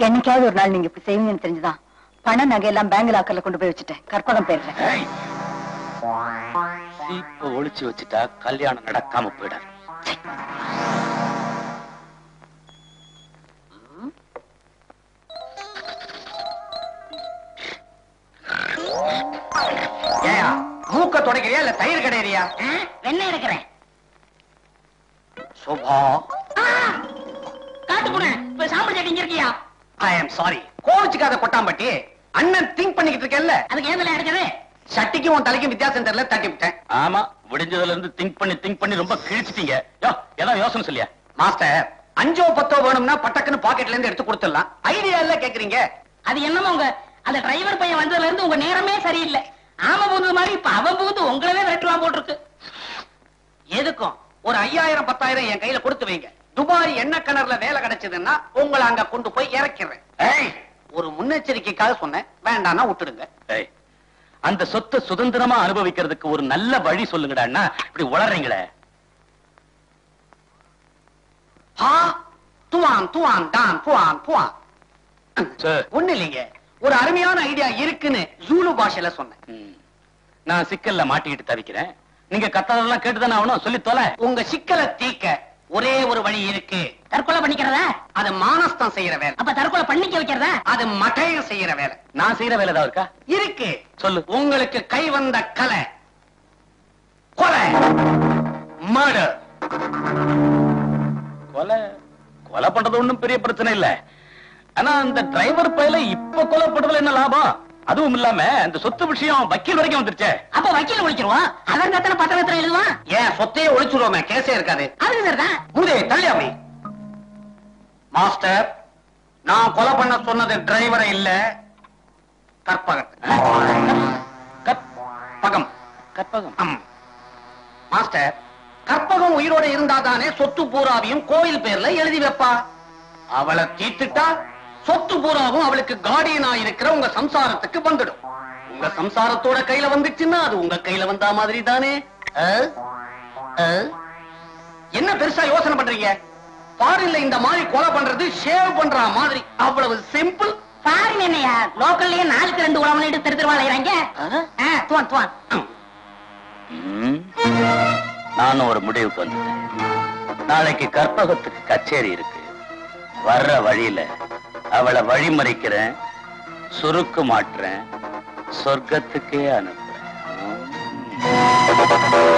என்னைக்காவது ஒரு நாள் நீங்க இப்படி செய்வீங்கன்னு தெரிஞ்சுதான் பண நகையெல்லாம் பேங்க் லாக்கர்ல கொண்டு போய் வச்சுட்டேன் கற்பகம் பேர்ல ஏய். இப்ப ஒளிச்சு வச்சுட்டா கல்யாணம் நடக்காம போயிடாது ஏயா மூக்க தொடக்கிறியா இல்ல தயிர் கிடையிறியா வெண்ணெய் எடுக்கிறேன் சுபா காட்டு போன இப்ப சாம்பல் சட்டி இங்க இருக்கியா ஐ எம் சாரி கோவிச்சுக்காத கொட்டாம்பட்டி அண்ணன் திங்க் பண்ணிக்கிட்டு இருக்கேன்ல அதுக்கு ஏன் எடுக்கிறது சட்டிக்கும் உன் தலைக்கும் வித்தியாசம் தெரியல தட்டி விட்டேன் ஆமா விடிஞ்சதுல இருந்து திங்க் பண்ணி திங்க் பண்ணி ரொம்ப கிழிச்சிட்டீங்க யோ ஏதாவது யோசனை சொல்லியா மாஸ்டர் அஞ்சோ பத்தோ வேணும்னா பட்டக்குன்னு பாக்கெட்ல இருந்து எடுத்து கொடுத்துடலாம் ஐடியா இல்ல கேக்குறீங்க அது என்னமோ உங்க அந்த டிரைவர் பையன் வந்ததுல இருந்து உங்க நேரமே சரியில்லை ஆம பூந்தது மாதிரி இப்ப அவன் பூந்து உங்களவே வெட்டலாம் போட்டிருக்கு எதுக்கும் ஒரு ஐயாயிரம் பத்தாயிரம் என் கையில கொடுத்து வைங்க துபாய் எண்ணெய் கிணறுல வேலை கிடைச்சதுன்னா உங்களை அங்க கொண்டு போய் இறக்கிறேன் ஏய் ஒரு முன்னெச்சரிக்கைக்காக சொன்னேன் வேண்டாம்னா விட்டுடுங்க ஏய் அந்த சொத்தை சுதந்திரமா அனுபவிக்கிறதுக்கு ஒரு நல்ல வழி சொல்லுங்கடா அண்ணா இப்படி உளறீங்களே ஹா துவான் துவான் டான் புவான் புவான் சரி. ஒண்ணு இல்லைங்க ஒரு அருமையான ஐடியா இருக்குன்னு ஜூலு பாஷையில சொன்னேன் ம். நான் சிக்கல்ல மாட்டிக்கிட்டு தவிக்கிறேன் நீங்க கத்தாதெல்லாம் கேட்டுதானே ஆகணும் சொல்லி தொலை உங்க சிக்கலை தீக்க ஒரே ஒரு வழி இருக்கு தற்கொலை பண்ணிக்கிறதா அது மானஸ்தம் செய்யற வேலை அப்ப தற்கொலை பண்ணிக்க வைக்கிறதா அது மட்டையம் செய்யற வேலை நான் செய்யற வேலை ஏதாவது இருக்கா இருக்கு சொல்லு உங்களுக்கு கை வந்த கலை கொலை மர்டர் கொலை கொலை பண்றது ஒண்ணும் பெரிய பிரச்சனை இல்ல ஆனா அந்த டிரைவர் பையல இப்ப கொலை பண்றதுல என்ன லாபம் அதுவும் இல்லாம அந்த சொத்து விஷயம் வக்கீல் வரைக்கும் வந்துருச்சே அப்ப வக்கீல் முடிச்சிருவான் அவன் கத்தனை பத்திரத்துல எழுதுவான் ஏன் சொத்தையே ஒழிச்சுடுவோமே கேஸே இருக்காது அதுக்கு சரிதான் மூதே தள்ளியாமை மாஸ்டர் நான் கொலை பண்ண சொன்னது டிரைவரை இல்ல கற்பகத்தை கற்பகம் கற்பகம் ஆம். மாஸ்டர் கற்பகம் உயிரோட இருந்தாதானே சொத்து பூராவையும் கோயில் பேர்ல எழுதி வைப்பா அவளை தீர்த்துட்டா சொத்து பூராவும் அவளுக்கு கார்டியனா இருக்கிற உங்க சம்சாரத்துக்கு வந்துடும் உங்க சம்சாரத்தோட கையில வந்துச்சுன்னா அது உங்க கையில வந்தா மாதிரி தானே ஆ? ஆ? என்ன பெருசா யோசனை பண்றீங்க ஃபாரின்ல இந்த மாதிரி கொலை பண்றது ஷேவ் பண்ற மாதிரி அவ்வளவு சிம்பிள் பாருங்க என்னையா லோக்கல்லயே நாளுக்கு ரெண்டு உழவு நீட்டு தெரு தெருவா அலையறாங்க துவான் துவான் ம். நானும் ஒரு முடிவுக்கு வந்துட்டேன் நாளைக்கு கற்பகத்துக்கு கச்சேரி இருக்கு வர்ற வழியில அவளை வழிமறிக்கிறேன் சுருக்கு மாட்டுறேன் சொர்க்கத்துக்கே அனுப்புறேன் ம்.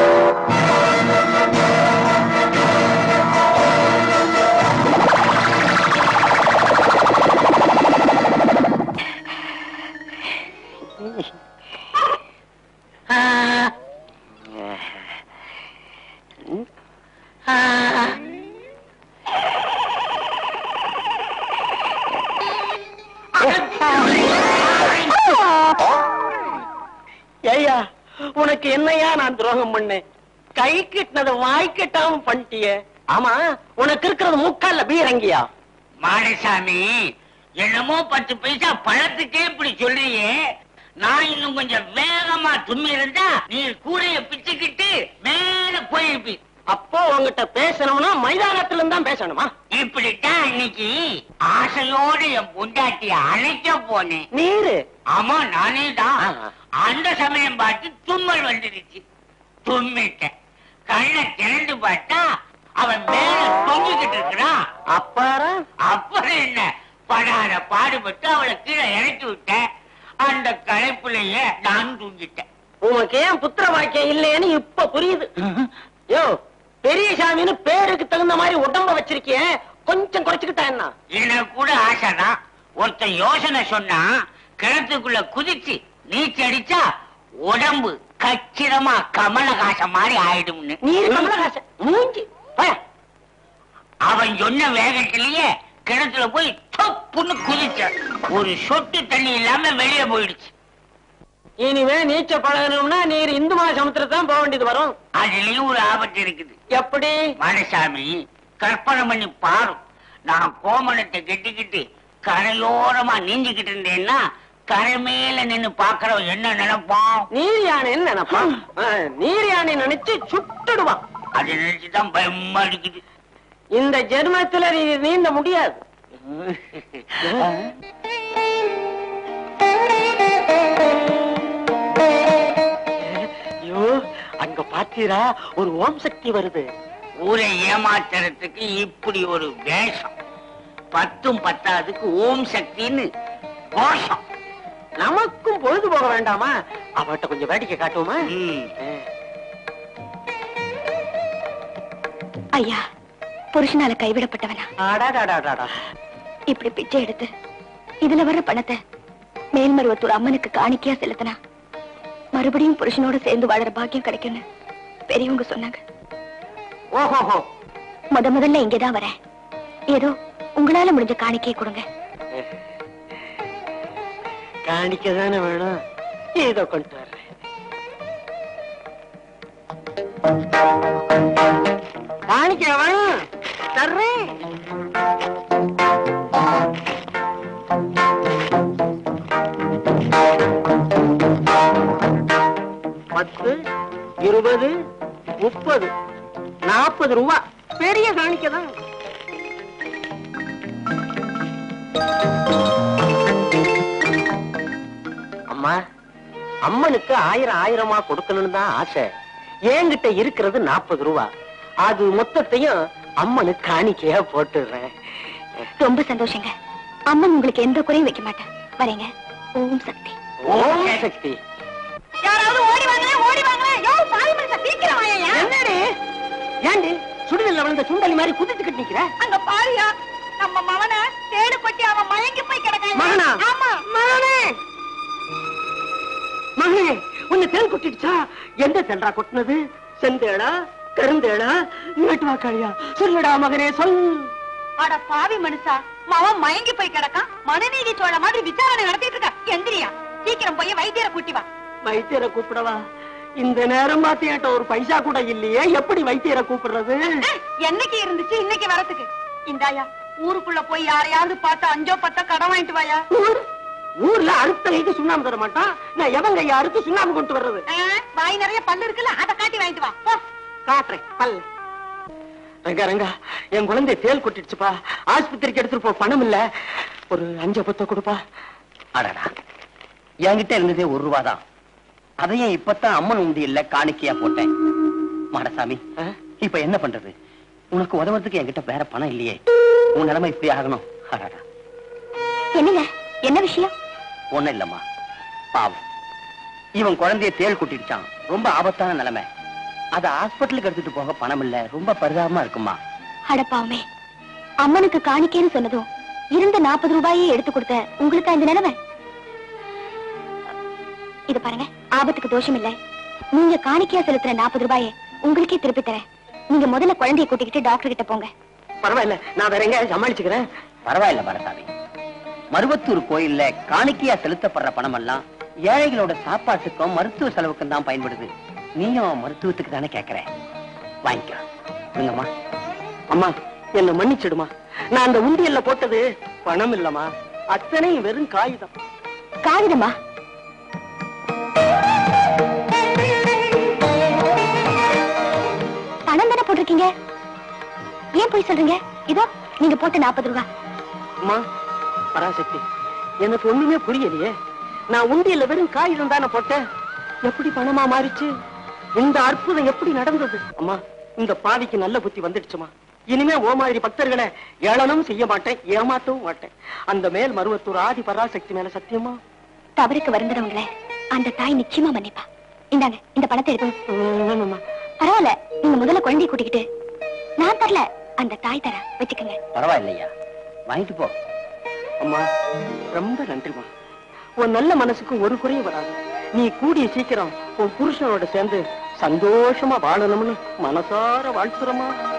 ஐயா உனக்கு என்னையா நான் துரோகம் பண்ணேன் கை கிட்டினத வாய் கட்டாம பண்ணிட்டியே ஆமா உனக்கு இருக்கிறது முக்கால்ல பீரங்கியா மாடசாமி என்னமோ பத்து பைசா பழத்துக்கே இப்படி சொல்றியே நான் இன்னும் கொஞ்சம் வேகமா தும்மி இருந்தா நீ கூடைய பிச்சுக்கிட்டு மேல போயிருப்பி அப்போ உங்ககிட்ட பேசணும்னா மைதானத்துல இருந்தா பேசணுமா இப்படித்தான் அன்னைக்கு ஆசையோடு என் பொண்டாட்டிய அழைக்க போனேன் நீரு ஆமா நானே தான் ஆஹா. அந்த சமயம் பார்த்து தும்மல் வந்துருச்சு தும்மிட்டேன் கண்ணை திறந்து பார்த்தா அவன் மேல தொங்கிக்கிட்டு இருக்கிறான் அப்பாரா அப்புறம் என்ன படாத பாடுபட்டு அவளை கீழே இறக்கி விட்டேன் அந்த களைப்புலயே நான் தூங்கிட்டேன் உனக்கு ஏன் புத்திர வாக்கியம் இல்லைன்னு இப்ப புரியுது யோ பெரிய சாமின்னு பேருக்கு தகுந்த மாதிரி உடம்ப வச்சிருக்கிய கொஞ்சம் குறைச்சுக்கிட்டா என்ன எனக்கு கூட ஆசைதான் ஒருத்தன் யோசனை சொன்னா கிணத்துக்குள்ள குதிச்சு நீச்சல் அடிச்சா உடம்பு கச்சிதமா கமலஹாசன் மாதிரி ஆயிடும்னு நீர் கமலஹாசன் மூஞ்சி போயா. அவன் சொன்ன வேகத்திலேயே கிணத்துல போய் தொப்புன்னு குதிச்ச ஒரு சொட்டு தண்ணி இல்லாம வெளியே போயிடுச்சு இனிமே நீச்ச பழகணும்னா நீர் இந்து மகாசமுத்திரத்தான் தான் போக வேண்டியது வரும் அதுலயும் ஒரு ஆபத்து இருக்குது எப்படி மனசாமி கற்பனை பண்ணி பாரு நான் கோமணத்தை கட்டிக்கிட்டு கரையோரமா நீந்திக்கிட்டு இருந்தேன்னா கரை மேல நின்னு பாக்குறவன் என்ன நினைப்பான் நீர் யானைன்னு நினைப்பான் ஆ, நீர் யானை நினைச்சு சுட்டுடுவான் அதை நினைச்சுதான் பயமா இருக்குது இந்த ஜென்மத்துல நீ நீந்த முடியாது ஐயோ அங்க பாத்தீரா ஒரு ஓம் சக்தி வருது ஊரை ஏமாத்துறதுக்கு இப்படி ஒரு வேஷம் பத்தும் பத்தாதுக்கு ஓம் சக்தின்னு கோஷம் நமக்கும் பொழுது போக வேண்டாமா அவட்ட கொஞ்சம் வேடிக்கை காட்டுவோமா ம். ஐயா புருஷனால கைவிடப்பட்டவனா அடாடாடாடாடா. இப்படி பிச்சை எடுத்து இதுல வர்ற பணத்தை மேல்மருவத்தூர் அம்மனுக்கு காணிக்கையா செலுத்தினா மறுபடியும் புருஷனோட சேர்ந்து வாழற பாக்கியம் கிடைக்கும்னு பெரியவங்க சொன்னாங்க ஓஹோஹோ முத முதல்ல இங்கதான் வரேன் ஏதோ உங்களால முடிஞ்ச காணிக்கையை கொடுங்க காணிக்க தானே வேணும் ஏதோ கொண்டு வர்றேன் காணிக்க வேணும் தர்றேன் பத்து இருபது முப்பது நாற்பது ரூபா பெரிய காணிக்க தான் அம்மா அம்மனுக்கு ஆயிரம் ஆயிரமா கொடுக்கணும்னு தான் ஆசை என்கிட்ட இருக்கிறது நாற்பது ரூபா அது மொத்தத்தையும் அம்மனுக்கு காணிக்கையா போட்டுடுறேன் ரொம்ப சந்தோஷங்க அம்மன் உங்களுக்கு எந்த குறையும் வைக்க மாட்டேன் வரேங்க ஓம் சக்தி ஓம் சக்தி யாராவது ஓடி வாங்க ஓடி வாங்க யோ சாமி மனுஷன் சீக்கிரம் வாயா என்னடி ஏண்டி சுடுதல்ல விழுந்த சுண்டலி மாதிரி குதிச்சுக்கிட்டு நிக்கிற அங்க பாரியா நம்ம மவன தேடு கொட்டி அவன் மயங்கி போய் கிடக்கான் மகனா? ஆமா மகனே மகனே உன்னை தேன் கொட்டிடுச்சா எந்த தென்றா கொட்டினது செந்தேடா கருந்தேடா நட்டுவாக்காளியா சொல்லுடா மகனே சொல் அட பாவி மனுஷா மவன் மயங்கி போய் கிடக்கான் மனுநீதி சோழ மாதிரி விசாரணை நடத்திட்டு இருக்க எந்திரியா சீக்கிரம் போய் வைத்தியரை கூட்டி வா வைத்தியரை கூப்பிடவா இந்த நேரம் பார்த்து என்கிட்ட ஒரு பைசா கூட இல்லையே எப்படி வைத்தியரை கூப்பிடுறது அஹ், என்னைக்கு இருந்துச்சு இன்னைக்கு வரத்துக்கு இந்தாயா ஊருக்குள்ள போய் யாரையாவது பார்த்து அஞ்சோ பத்தோ கடன் வாங்கிட்டு வாயா ஊர் ஊர்ல அடுத்த கைக்கு சுண்ணாம்பு தர மாட்டான் நான் எவன் கையா அறுத்து சுண்ணாம்பு கொண்டு வர்றது அஹ், வாய் நிறைய பல்லு இருக்குல்ல அதை காட்டி வாங்கிட்டு வா போ. காட்டுறேன் பல் ரங்கா ரங்கா என் குழந்தை தேல் கொட்டிடுச்சுப்பா ஆஸ்பத்திரிக்கு எடுத்துட்டு போ பணம் இல்ல ஒரு அஞ்சு பத்த கொடுப்பா அடடா என்கிட்ட இருந்ததே ஒரு ரூபா தான் அதையும் இப்பதான் அம்மன் உண்டியல்ல காணிக்கையா போட்டேன் மாடசாமி ஆ? இப்ப என்ன பண்றது உனக்கு உதவுறதுக்கு என்கிட்ட வேற பணம் இல்லையே உன் நிலைமை இப்படி ஆகணும் அடடா என்னங்க என்ன விஷயம் ஒண்ணும் இல்லம்மா பாவம் இவன் குழந்தைய தேள் கொட்டிடுச்சான் ரொம்ப ஆபத்தான நிலைமை அத ஹாஸ்பிட்டலுக்கு எடுத்துட்டு போக பணம் இல்ல ரொம்ப பரிதாபமா இருக்குமா அடப்பாவுமே அம்மனுக்கு காணிக்கைன்னு சொன்னதும் இருந்த நாற்பது ரூபாயே எடுத்து கொடுத்த உங்களுக்கு இந்த நிலைமை இது பாருங்க ஆபத்துக்கு தோஷம் இல்ல நீங்க காணிக்கையா செலுத்துற நாற்பது ரூபாயை உங்களுக்கே திருப்பி தரேன் நீங்க முதல்ல குழந்தைய கூட்டிக்கிட்டு டாக்டர் கிட்ட போங்க பரவாயில்ல நான் வேற எங்கேயாவது சமாளிச்சுக்கிறேன் பரவாயில்ல மரசாமி மருவத்தூர் கோயில்ல காணிக்கையா செலுத்தப்படுற பணம் எல்லாம் ஏழைகளோட சாப்பாட்டுக்கும் மருத்துவ செலவுக்கும் தான் பயன்படுது நீயும் மருத்துவத்துக்கு தானே கேக்குற வாங்கிக்க இருங்கம்மா அம்மா என்ன மன்னிச்சிடுமா நான் அந்த உண்டியல்ல போட்டது பணம் இல்லம்மா அத்தனையும் வெறும் காகிதம் காகிதமா பணம் தானே போட்டிருக்கீங்க ஏன் போய் சொல்றீங்க இதோ நீங்க போட்ட நாற்பது ரூபாய் அம்மா பராசக்தி எனக்கு ஒண்ணுமே புரியலையே நான் உண்டியல்ல வெறும் காகிதம் தானே போட்டேன் எப்படி பணமா மாறிச்சு இந்த அற்புதம் எப்படி நடந்தது அம்மா இந்த பாவிக்கு நல்ல புத்தி வந்துடுச்சுமா இனிமே ஓ மாதிரி பக்தர்களை ஏளனம் செய்ய மாட்டேன் ஏமாத்தவும் மாட்டேன் அந்த மேல் மருவத்தூர் ஆதி பராசக்தி மேல சத்தியமா தவறுக்கு வருந்துறவங்கள அந்த தாய் நிச்சயமா மன்னிப்பா இந்தாங்க இந்த பணத்தை எடுத்து வேணும்மா. பரவாயில்ல நீங்க முதல்ல குழந்தைய கூட்டிக்கிட்டு நான் தரல அந்த தாய் தர வச்சுக்கோங்க பரவாயில்லையா வாங்கிட்டு போ அம்மா ரொம்ப நன்றிமா உன் நல்ல மனசுக்கு ஒரு குறையும் வராது நீ கூடிய சீக்கிரம் உன் புருஷனோட சேர்ந்து சந்தோஷமா வாழணும்னு மனசார வாழ்த்துறமா